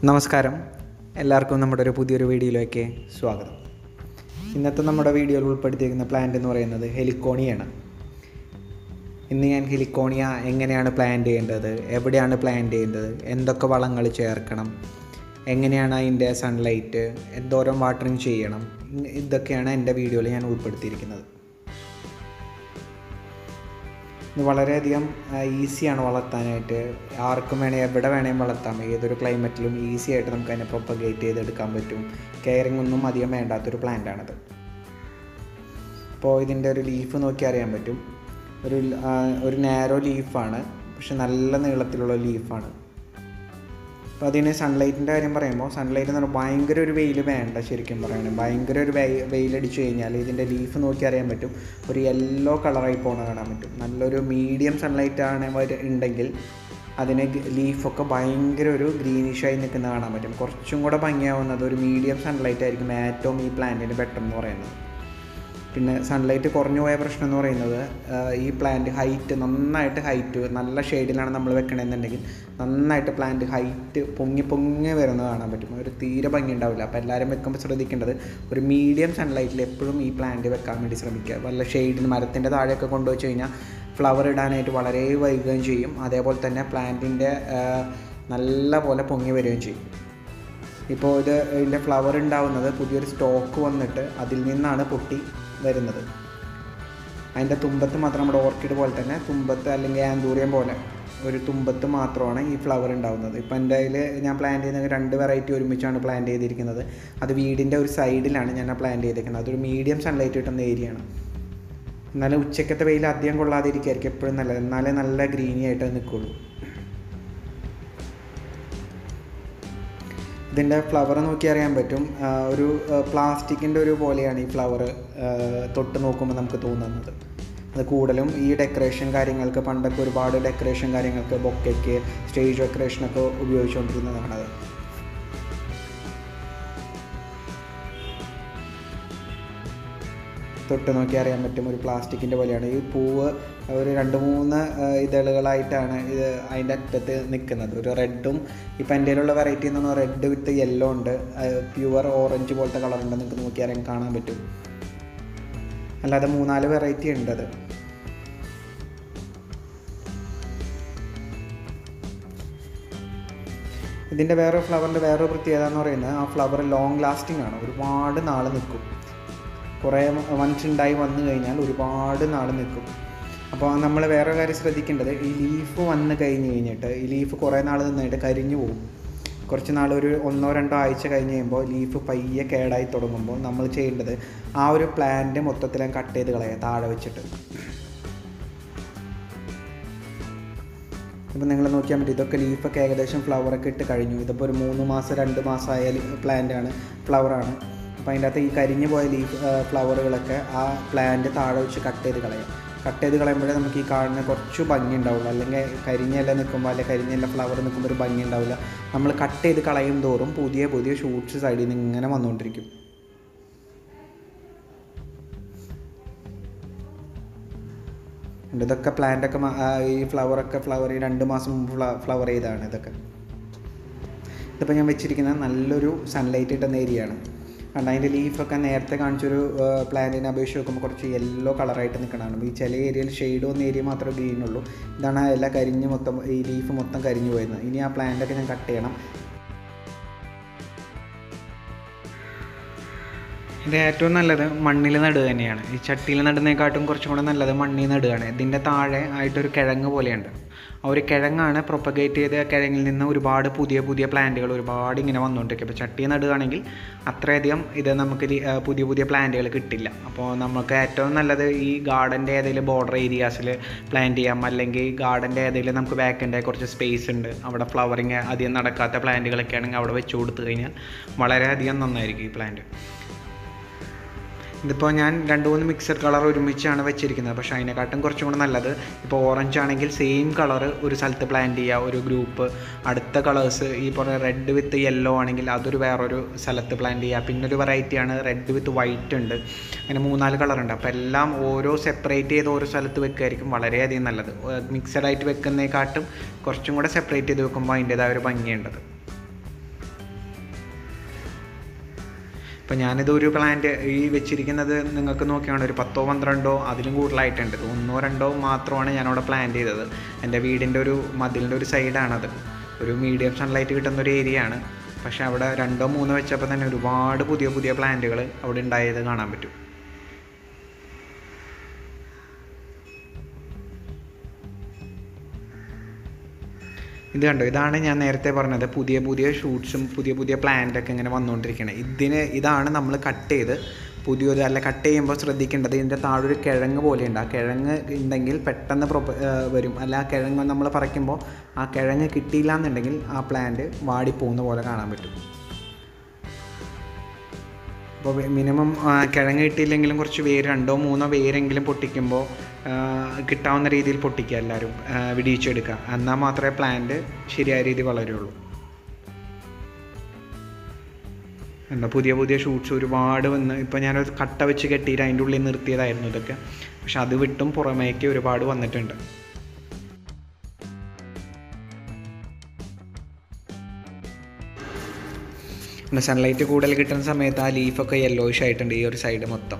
നമസ്കാരം എല്ലാവർക്കും നമ്മുടെ ഒരു പുതിയൊരു വീഡിയോയിലേക്ക് സ്വാഗതം ഇന്നത്തെ നമ്മുടെ വീഡിയോയിൽ ഉൾപ്പെടുത്തിയിരിക്കുന്ന പ്ലാന്റ് എന്ന് പറയുന്നത് ഹെലിക്കോണിയാണ് ഇന്ന് ഞാൻ ഹെലിക്കോണിയ എങ്ങനെയാണ് പ്ലാന്റ് ചെയ്യേണ്ടത് എവിടെയാണ് പ്ലാന്റ് ചെയ്യേണ്ടത് എന്തൊക്കെ വളങ്ങൾ ചേർക്കണം എങ്ങനെയാണ് അതിൻ്റെ സൺലൈറ്റ് എന്തോരം വാട്ടറിങ് ചെയ്യണം ഇതൊക്കെയാണ് എൻ്റെ വീഡിയോയിൽ ഞാൻ ഉൾപ്പെടുത്തിയിരിക്കുന്നത് ഇത് വളരെയധികം ഈസിയാണ് വളർത്താനായിട്ട് ആർക്കും വേണേൽ എവിടെ വേണേലും വളർത്താം ഏതൊരു ക്ലൈമറ്റിലും ഈസി ആയിട്ട് നമുക്ക് അതിനെ പ്രൊപ്പഗേറ്റ് ചെയ്തെടുക്കാൻ പറ്റും കെയറിങ് ഒന്നും അധികം വേണ്ടാത്തൊരു പ്ലാന്റ് ആണത് അപ്പോൾ ഇതിൻ്റെ ഒരു ലീഫ് നോക്കി അറിയാൻ പറ്റും ഒരു ആ, ഒരു നാരോ ലീഫാണ് പക്ഷെ നല്ല നീളത്തിലുള്ള ലീഫാണ് അപ്പോൾ അതിന് സൺലൈറ്റിൻ്റെ കാര്യം പറയുമ്പോൾ സൺലൈറ്റ് എന്ന് പറഞ്ഞാൽ ഭയങ്കര ഒരു വെയിൽ വേണ്ട ശരിക്കും പറയുകയാണെങ്കിൽ ഭയങ്കര ഒരു വെയിൽ വെയിലടിച്ചു കഴിഞ്ഞാൽ ഇതിൻ്റെ ലീഫ് നോക്കി അറിയാൻ പറ്റും ഒരു യെല്ലോ കളറായി പോണ കാണാൻ പറ്റും നല്ലൊരു മീഡിയം സൺലൈറ്റ് ആണ് വര- ഉണ്ടെങ്കിൽ അതിന് ലീഫൊക്കെ ഭയങ്കര ഒരു ഗ്രീനിഷായി നിൽക്കുന്ന കാണാൻ പറ്റും കുറച്ചും കൂടെ ഭംഗിയാവുന്നത് ഒരു മീഡിയം സൺലൈറ്റ് ആയിരിക്കും ഏറ്റവും ഈ പ്ലാന്റിന് ബെറ്റർ എന്ന് പറയുന്നത് പിന്നെ സൺലൈറ്റ് കുറഞ്ഞു പോയ പ്രശ്നം എന്ന് പറയുന്നത് ആ, ഈ പ്ലാന്റ് ഹൈറ്റ് നന്നായിട്ട് ഹൈറ്റ് നല്ല ഷെയ്ഡിലാണ് നമ്മൾ വെക്കണമെന്നുണ്ടെങ്കിൽ നന്നായിട്ട് പ്ലാന്റ് ഹൈറ്റ് പൊങ്ങി പൊങ്ങി വരുന്നത് കാണാൻ പറ്റും ഒരു തീരെ ഭംഗി ഉണ്ടാവില്ല അപ്പോൾ എല്ലാവരും വെക്കുമ്പോൾ ശ്രദ്ധിക്കേണ്ടത് ഒരു മീഡിയം സൺലൈറ്റിൽ എപ്പോഴും ഈ പ്ലാന്റ് വെക്കാൻ വേണ്ടി ശ്രമിക്കുക വല്ല ഷെയ്ഡിന് മരത്തിൻ്റെ താഴെയൊക്കെ കൊണ്ടുവച്ച് കഴിഞ്ഞാൽ ഫ്ലവർ ഇടാനായിട്ട് വളരെ വൈകുകയും ചെയ്യും അതേപോലെ തന്നെ പ്ലാന്റിൻ്റെ നല്ല പോലെ പൊങ്ങി വരികയും ചെയ്യും ഇപ്പോൾ ഇത് ഇതിൻ്റെ ഫ്ലവർ ഉണ്ടാവുന്നത് പുതിയൊരു സ്റ്റോക്ക് വന്നിട്ട് അതിൽ നിന്നാണ് പൊട്ടി വരുന്നത് അതിൻ്റെ തുമ്പത്ത് മാത്രം നമ്മുടെ ഓർക്കിഡ് പോലെ തന്നെ തുമ്പത്ത് അല്ലെങ്കിൽ ആന്തൂറിയം പോലെ ഒരു തുമ്പത്ത് മാത്രമാണ് ഈ ഫ്ലവർ ഉണ്ടാവുന്നത് ഇപ്പം എൻ്റെ കയ്യിൽ ഞാൻ പ്ലാൻ ചെയ്യുന്നത് രണ്ട് വെറൈറ്റി ഒരുമിച്ചാണ് പ്ലാൻ ചെയ്തിരിക്കുന്നത് അത് വീടിൻ്റെ ഒരു സൈഡിലാണ് ഞാൻ പ്ലാൻ ചെയ്തിരിക്കുന്നത് അതൊരു മീഡിയം സൺലൈറ്റ് കിട്ടുന്ന ഏരിയയാണ് എന്നാലും ഉച്ചക്കത്തെ വെയിൽ അധികം കൊള്ളാതിരിക്കുകയായിരിക്കും എപ്പോഴും നല്ലത് എന്നാലേ നല്ല ഗ്രീനി ആയിട്ട് അത് നിൽക്കുള്ളൂ ഇതിൻ്റെ ഫ്ലവർ നോക്കി അറിയാൻ പറ്റും ആ, ഒരു പ്ലാസ്റ്റിക്കിൻ്റെ ഒരു പോലെയാണ് ഈ ഫ്ലവർ തൊട്ട് നോക്കുമ്പോൾ നമുക്ക് തോന്നുന്നത് അത് കൂടുതലും ഈ ഡെക്കറേഷൻ കാര്യങ്ങൾക്ക് പണ്ടൊക്കെ ഒരുപാട് ഡെക്കറേഷൻ കാര്യങ്ങൾക്ക് ബൊക്കയ്ക്ക് സ്റ്റേജ് ഡെക്കറേഷനൊക്കെ ഉപയോഗിച്ചുകൊണ്ടിരുന്നതാണത് തൊട്ട് നോക്കി അറിയാൻ പറ്റും ഒരു പ്ലാസ്റ്റിക്കിൻ്റെ പോലെയാണ് ഈ പൂവ് ഒരു രണ്ട് മൂന്ന് ആ, ഇതളുകളായിട്ടാണ് ഇത് അതിൻ്റെ അറ്റത്ത് നിൽക്കുന്നത് ഒരു റെഡും ഇപ്പം എൻ്റെ കയ്യിലുള്ള വെറൈറ്റി എന്ന് പറഞ്ഞാൽ റെഡ് വിത്ത് യെല്ലോ ഉണ്ട് പ്യുവർ ഓറഞ്ച് പോലത്തെ കളറുണ്ട് നിങ്ങൾക്ക് നോക്കി അറിയാൻ കാണാൻ പറ്റും അല്ലാതെ മൂന്നാല് വെറൈറ്റി ഉണ്ട് അത് ഇതിൻ്റെ വേറെ ഫ്ലവറിൻ്റെ വേറെ പ്രത്യേകത എന്ന് പറയുന്നത് ആ ഫ്ലവർ ലോങ് ലാസ്റ്റിംഗ് ആണ് ഒരുപാട് നാൾ നിൽക്കും കുറേ വൺസ് ഉണ്ടായി വന്നു കഴിഞ്ഞാൽ ഒരുപാട് നാൾ നിൽക്കും അപ്പോൾ നമ്മൾ വേറെ കാര്യം ശ്രദ്ധിക്കേണ്ടത് ഈ ലീഫ് വന്ന് കഴിഞ്ഞ് കഴിഞ്ഞിട്ട് ഈ ലീഫ് കുറേ നാൾ നിന്നിട്ട് കരിഞ്ഞു പോകും കുറച്ച് നാൾ ഒരു ഒന്നോ രണ്ടോ ആഴ്ച കഴിഞ്ഞ് കഴിയുമ്പോൾ ലീഫ് പയ്യെ കേടായി തുടങ്ങുമ്പോൾ നമ്മൾ ചെയ്യേണ്ടത് ആ ഒരു പ്ലാന്റ് മൊത്തത്തിലും കട്ട് ചെയ്ത് കളയുക താഴെ വെച്ചിട്ട് ഇപ്പം നിങ്ങൾ നോക്കിയാൽ മതി ഇതൊക്കെ ലീഫൊക്കെ ഏകദേശം ഫ്ലവറൊക്കെ ഇട്ട് കഴിഞ്ഞു ഇതിപ്പോൾ ഒരു മൂന്ന് മാസം രണ്ട് മാസം ആയ പ്ലാന്റാണ് ഫ്ലവറാണ് അപ്പോൾ അതിൻ്റെ അകത്ത് ഈ കരിഞ്ഞു പോയ ലീഫ് ഫ്ലവറുകളൊക്കെ ആ പ്ലാന്റ് താഴെ വെച്ച് കട്ട് ചെയ്ത് കളയാം കട്ട് ചെയ്ത് കളയുമ്പോഴേ നമുക്ക് ഈ കാണുന്ന കുറച്ച് ഭംഗി ഉണ്ടാവുള്ളൂ അല്ലെങ്കിൽ കരിഞ്ഞെല്ല നിൽക്കുമ്പോൾ അല്ലെങ്കിൽ കരിഞ്ഞെല്ല ഫ്ലവർ നിൽക്കുമ്പോൾ ഒരു ഭംഗി ഉണ്ടാവില്ല നമ്മൾ കട്ട് ചെയ്ത് കളയും തോറും പുതിയ പുതിയ ഷൂട്ട്സ് സൈഡിൽ നിന്ന് ഇങ്ങനെ വന്നുകൊണ്ടിരിക്കും ഉണ്ട്. ഇതൊക്കെ പ്ലാന്റൊക്കെ ഈ ഫ്ലവറൊക്കെ ഫ്ലവർ ഈ രണ്ട് മാസം മുമ്പ് ഫ്ലവർ ചെയ്തതാണ് ഇതൊക്കെ ഇതിപ്പോൾ ഞാൻ വെച്ചിരിക്കുന്നത് നല്ലൊരു സൺലൈറ്റ് കിട്ടുന്ന ഏരിയ ആണ് കാരണം അതിൻ്റെ ലീഫൊക്കെ നേരത്തെ കാണിച്ചൊരു പ്ലാന്റിനെ അപേക്ഷിച്ച് നോക്കുമ്പോൾ കുറച്ച് യെല്ലോ കളറായിട്ട് നിൽക്കണതാണ് ഈ ചില ഏരിയയിൽ ഷെയ്ഡ് വന്ന ഏരിയ മാത്രമേ ഗ്രീൻ ഉള്ളൂ ഇതാണ് ആ എല്ലാം കരിഞ്ഞ് മൊത്തം ഈ ലീഫ് മൊത്തം കരിഞ്ഞു പോയിരുന്നത് ഇനി ആ പ്ലാന്റൊക്കെ ഞാൻ കട്ട് ചെയ്യണം ഇത് ഏറ്റവും നല്ലത് മണ്ണിൽ നടുക തന്നെയാണ് ഈ ചട്ടിയിൽ നടുന്നതിനെക്കാട്ടും കുറച്ചും കൂടെ നല്ലത് മണ്ണിൽ നടുകയാണ് ഇതിൻ്റെ താഴെ ആയിട്ടൊരു കിഴങ്ങ് പോലെയുണ്ട് ആ ഒരു കിഴങ്ങാണ് പ്രൊപ്പഗേറ്റ് ചെയ്ത കിഴങ്ങിൽ നിന്ന് ഒരുപാട് പുതിയ പുതിയ പ്ലാന്റുകൾ ഒരുപാട് ഇങ്ങനെ വന്നുകൊണ്ടിരിക്കും ഇപ്പോൾ ചട്ടി നടുകയാണെങ്കിൽ അത്രയധികം ഇത് നമുക്ക് ലി- ആ, പുതിയ പുതിയ പ്ലാന്റുകൾ കിട്ടില്ല അപ്പോൾ നമുക്ക് ഏറ്റവും നല്ലത് ഈ ഗാർഡൻ്റെ ഏതെങ്കിലും ബോർഡർ ഏരിയാസിൽ പ്ലാന്റ് ചെയ്യാം അല്ലെങ്കിൽ ഗാർഡൻ്റെ ഏതെങ്കിലും നമുക്ക് ബാക്കിൻ്റെ കുറച്ച് സ്പേസ് ഉണ്ട് അവിടെ ഫ്ലവറിങ് അധികം നടക്കാത്ത പ്ലാന്റുകളൊക്കെ ആണെങ്കിൽ അവിടെ വെച്ച് കൊടുത്തു കഴിഞ്ഞാൽ വളരെയധികം നന്നായിരിക്കും ഈ പ്ലാന്റ് ഇതിപ്പോൾ ഞാൻ രണ്ട് മൂന്ന് മിക്സഡ് കളർ ഒരുമിച്ചാണ് വെച്ചിരിക്കുന്നത് പക്ഷേ അതിനെക്കാട്ടും കുറച്ചും കൂടെ നല്ലത് ഇപ്പോൾ ഓറഞ്ച് ആണെങ്കിൽ സെയിം കളർ ഒരു സ്ഥലത്ത് പ്ലാന്റ് ചെയ്യുക ഒരു ഗ്രൂപ്പ് അടുത്ത കളേഴ്സ് ഈ പറഞ്ഞ റെഡ് വിത്ത് യെല്ലോ ആണെങ്കിൽ അതൊരു വേറൊരു സ്ഥലത്ത് പ്ലാന്റ് ചെയ്യുക പിന്നെ ഒരു വെറൈറ്റിയാണ് റെഡ് വിത്ത് വൈറ്റ് ഉണ്ട് അങ്ങനെ മൂന്നാല് കളർ ഉണ്ട് അപ്പോൾ എല്ലാം ഓരോ സെപ്പറേറ്റ് ചെയ്ത് ഓരോ സ്ഥലത്ത് വെക്കുകയായിരിക്കും വളരെയധികം നല്ലത് മിക്സഡ് ആയിട്ട് വെക്കുന്നതിനെക്കാട്ടും കുറച്ചും കൂടെ സെപ്പറേറ്റ് ചെയ്ത് വെക്കുമ്പോൾ അതിൻ്റേതായ ഒരു ഭംഗിയുണ്ടത് ഇപ്പോൾ ഞാനിത് ഒരു പ്ലാന്റ് ഈ വെച്ചിരിക്കുന്നത് നിങ്ങൾക്ക് നോക്കിയാണ് ഒരു പത്തോ പന്ത്രണ്ടോ അതിലും കൂടുതലായിട്ടുണ്ട് ഇത് ഒന്നോ രണ്ടോ മാത്രമാണ് ഞാനവിടെ പ്ലാന്റ് ചെയ്തത് എൻ്റെ വീടിൻ്റെ ഒരു മതിലിൻ്റെ ഒരു സൈഡാണത് ഒരു മീഡിയം സൺലൈറ്റ് കിട്ടുന്ന ഒരു ഏരിയ ആണ് പക്ഷേ അവിടെ രണ്ടോ മൂന്നോ വെച്ചപ്പോൾ തന്നെ ഒരുപാട് പുതിയ പുതിയ പ്ലാന്റുകൾ അവിടെ ഉണ്ടായത് കാണാൻ പറ്റും ഇത് കണ്ടോ ഇതാണ് ഞാൻ നേരത്തെ പറഞ്ഞത് പുതിയ പുതിയ ഷൂട്ട്സും പുതിയ പുതിയ പ്ലാന്റൊക്കെ ഇങ്ങനെ വന്നുകൊണ്ടിരിക്കുന്നത് ഇതിന് ഇതാണ് നമ്മൾ കട്ട് ചെയ്ത് പുതിയൊരു അല്ല കട്ട് ചെയ്യുമ്പോൾ ശ്രദ്ധിക്കേണ്ടത് ഇതിൻ്റെ താഴെ ഒരു കിഴങ്ങ് പോലെയുണ്ട് ആ കിഴങ്ങ് ഉണ്ടെങ്കിൽ പെട്ടെന്ന് പ്രൊപ്പ വരും അല്ല ആ കിഴങ്ങ് നമ്മൾ പറിക്കുമ്പോൾ ആ കിഴങ്ങ് കിട്ടിയില്ല എന്നുണ്ടെങ്കിൽ ആ പ്ലാന്റ് വാടിപ്പോകുന്ന പോലെ കാണാൻ പറ്റും അപ്പോൾ മിനിമം കിഴങ്ങ് കിട്ടിയില്ലെങ്കിലും കുറച്ച് വേര് രണ്ടോ മൂന്നോ വേരെങ്കിലും പൊട്ടിക്കുമ്പോൾ കിട്ടാവുന്ന രീതിയിൽ പൊട്ടിക്കുക എല്ലാവരും വിടിയിച്ചെടുക്കുക എന്നാൽ മാത്രമേ പ്ലാന്റ് ശരിയായ രീതിയിൽ വളരുള്ളൂ എന്താ പുതിയ പുതിയ ഷൂട്ട്സ് ഒരുപാട് വന്ന് ഇപ്പോൾ ഞാനൊരു കട്ട വെച്ച് കെട്ടിയിട്ട് അതിൻ്റെ ഉള്ളിൽ നിർത്തിയതായിരുന്നു ഇതൊക്കെ പക്ഷെ അത് വിട്ടും പുറമേക്ക് ഒരുപാട് വന്നിട്ടുണ്ട് പിന്നെ സൺലൈറ്റ് കൂടുതൽ കിട്ടുന്ന സമയത്ത് ആ ലീഫൊക്കെ യെല്ലോയിഷ് ആയിട്ടുണ്ട് ഈ ഒരു സൈഡ് മൊത്തം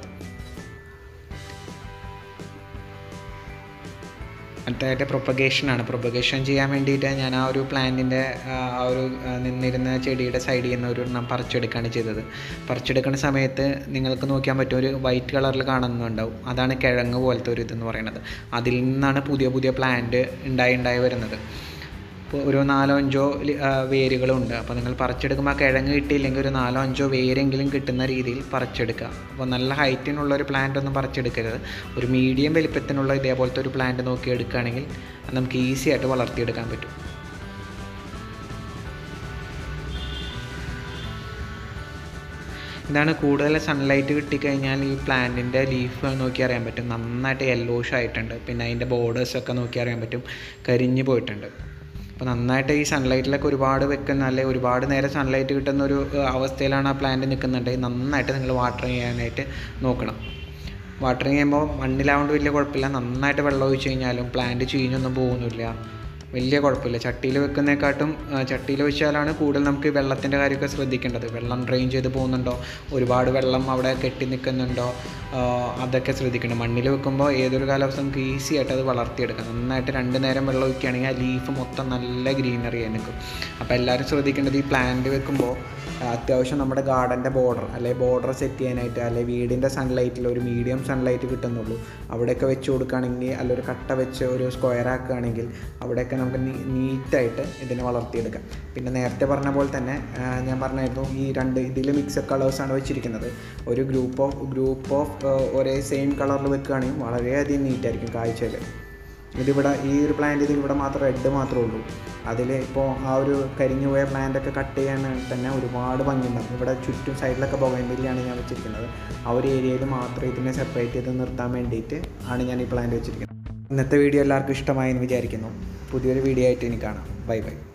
അടുത്തതായിട്ട് പ്രൊപ്പഗേഷനാണ് പ്രൊപ്പഗേഷൻ ചെയ്യാൻ വേണ്ടിയിട്ട് ഞാൻ ആ ഒരു പ്ലാന്റിൻ്റെ ആ ഒരു നിന്നിരുന്ന ചെടിയുടെ സൈഡിൽ നിന്ന് ഒരു എണ്ണം പറിച്ചെടുക്കുകയാണ് ചെയ്തത് പറിച്ചെടുക്കുന്ന സമയത്ത് നിങ്ങൾക്ക് നോക്കിയാൻ പറ്റും ഒരു വൈറ്റ് കളറിൽ കാണുന്നുണ്ടാവും അതാണ് കിഴങ്ങ് പോലത്തെ ഒരു ഇതെന്ന് പറയുന്നത് അതിൽ നിന്നാണ് പുതിയ പുതിയ പ്ലാന്റ് ഉണ്ടായി ഉണ്ടായി വരുന്നത് ഇപ്പോൾ ഒരു നാലോ അഞ്ചോ വേരുകളുണ്ട് അപ്പോൾ നിങ്ങൾ പറിച്ചെടുക്കുമ്പോൾ ആ കിഴങ്ങ് കിട്ടിയില്ലെങ്കിൽ ഒരു നാലോ അഞ്ചോ വേരെങ്കിലും കിട്ടുന്ന രീതിയിൽ പറിച്ചെടുക്കുക അപ്പോൾ നല്ല ഹൈറ്റിനുള്ള ഒരു പ്ലാന്റ് ഒന്നും പറിച്ചെടുക്കരുത് ഒരു മീഡിയം വലിപ്പത്തിനുള്ള ഇതേപോലത്തെ ഒരു പ്ലാന്റ് നോക്കി എടുക്കുകയാണെങ്കിൽ നമുക്ക് ഈസി ആയിട്ട് വളർത്തിയെടുക്കാൻ പറ്റും ഇതാണ് കൂടുതൽ സൺലൈറ്റ് കിട്ടിക്കഴിഞ്ഞാൽ ഈ പ്ലാന്റിൻ്റെ ലീഫ് നോക്കി അറിയാൻ പറ്റും നന്നായിട്ട് യെല്ലോഷ് ആയിട്ടുണ്ട് പിന്നെ അതിൻ്റെ ബോർഡേഴ്സൊക്കെ നോക്കി അറിയാൻ പറ്റും കരിഞ്ഞു പോയിട്ടുണ്ട് അപ്പോൾ നന്നായിട്ട് ഈ സൺലൈറ്റിലൊക്കെ ഒരുപാട് വെക്കുന്ന അല്ലെങ്കിൽ ഒരുപാട് നേരം സൺലൈറ്റ് കിട്ടുന്ന ഒരു അവസ്ഥയിലാണ് ആ പ്ലാന്റ് നിൽക്കുന്നുണ്ടെങ്കിൽ നന്നായിട്ട് നിങ്ങൾ വാട്ടർ ചെയ്യാനായിട്ട് നോക്കണം വാട്ടറിങ് ചെയ്യുമ്പോൾ മണ്ണിലാവുകൊണ്ട് വലിയ കുഴപ്പമില്ല നന്നായിട്ട് വെള്ളം ഒഴിച്ച് കഴിഞ്ഞാലും പ്ലാന്റ് ചീഞ്ഞൊന്നും പോകുന്നില്ല വലിയ കുഴപ്പമില്ല ചട്ടിയിൽ വെക്കുന്നതിനെക്കാട്ടും ചട്ടിയിൽ വെച്ചാലാണ് കൂടുതൽ നമുക്ക് വെള്ളത്തിൻ്റെ കാര്യമൊക്കെ ശ്രദ്ധിക്കേണ്ടത് വെള്ളം ഡ്രെയിൻ ചെയ്ത് പോകുന്നുണ്ടോ ഒരുപാട് വെള്ളം അവിടെ കെട്ടി നിൽക്കുന്നുണ്ടോ അതൊക്കെ ശ്രദ്ധിക്കണം മണ്ണിൽ വെക്കുമ്പോൾ ഏതൊരു കാലാവസ്ഥ നമുക്ക് ഈസി ആയിട്ട് അത് വളർത്തിയെടുക്കാം നന്നായിട്ട് രണ്ട് നേരം വെള്ളം ഒഴിക്കുകയാണെങ്കിൽ ആ ലീഫ് മൊത്തം നല്ല ഗ്രീനറി ആയി നിൽക്കും അപ്പോൾ എല്ലാവരും ശ്രദ്ധിക്കേണ്ടത് ഈ പ്ലാന്റ് വെക്കുമ്പോൾ അത്യാവശ്യം നമ്മുടെ ഗാർഡൻ്റെ ബോർഡർ അല്ലെങ്കിൽ ബോർഡർ സെറ്റ് ചെയ്യാനായിട്ട് അല്ലെങ്കിൽ വീടിൻ്റെ സൺലൈറ്റിൽ ഒരു മീഡിയം സൺലൈറ്റ് കിട്ടുന്നുള്ളൂ അവിടെയൊക്കെ വെച്ച് കൊടുക്കുകയാണെങ്കിൽ അല്ല ഒരു കട്ട വെച്ച് ഒരു സ്ക്വയർ ആക്കുകയാണെങ്കിൽ അവിടെയൊക്കെ നമുക്ക് നീറ്റായിട്ട് ഇതിനെ വളർത്തിയെടുക്കാം പിന്നെ നേരത്തെ പറഞ്ഞ പോലെ തന്നെ ഞാൻ പറഞ്ഞായിരുന്നു ഈ രണ്ട് ഇതിൽ മിക്സഡ് കളേഴ്സാണ് വെച്ചിരിക്കുന്നത് ഒരു ഗ്രൂപ്പ് ഓഫ് ഗ്രൂപ്പ് ഓഫ് ഒരേ സെയിം കളറിൽ വെക്കുകയാണെങ്കിൽ വളരെയധികം നീറ്റായിരിക്കും കാഴ്ചയിൽ ഇതിവിടെ ഈ ഒരു പ്ലാന്റ് ഇതിൽ ഇവിടെ മാത്രം റെഡ് മാത്രമേ ഉള്ളൂ അതിൽ ഇപ്പോൾ ആ ഒരു കരിഞ്ഞു പോയ പ്ലാന്റ് ഒക്കെ കട്ട് ചെയ്യാൻ തന്നെ ഒരുപാട് ഭംഗിയുണ്ടാകും ഇവിടെ ചുറ്റും സൈഡിലൊക്കെ ബൊഗൈൻവില്ലാണ് ഞാൻ വെച്ചിരിക്കുന്നത് ആ ഒരു ഏരിയയിൽ മാത്രം ഇതിനെ സെപ്പറേറ്റ് ചെയ്ത് നിർത്താൻ വേണ്ടിയിട്ട് ആണ് ഞാൻ ഈ പ്ലാന്റ് വെച്ചിരിക്കുന്നത് ഇന്നത്തെ വീഡിയോ എല്ലാവർക്കും ഇഷ്ടമായി എന്ന് വിചാരിക്കുന്നു പുതിയൊരു വീഡിയോ ആയിട്ട് ഇനി കാണാം ബൈ ബൈ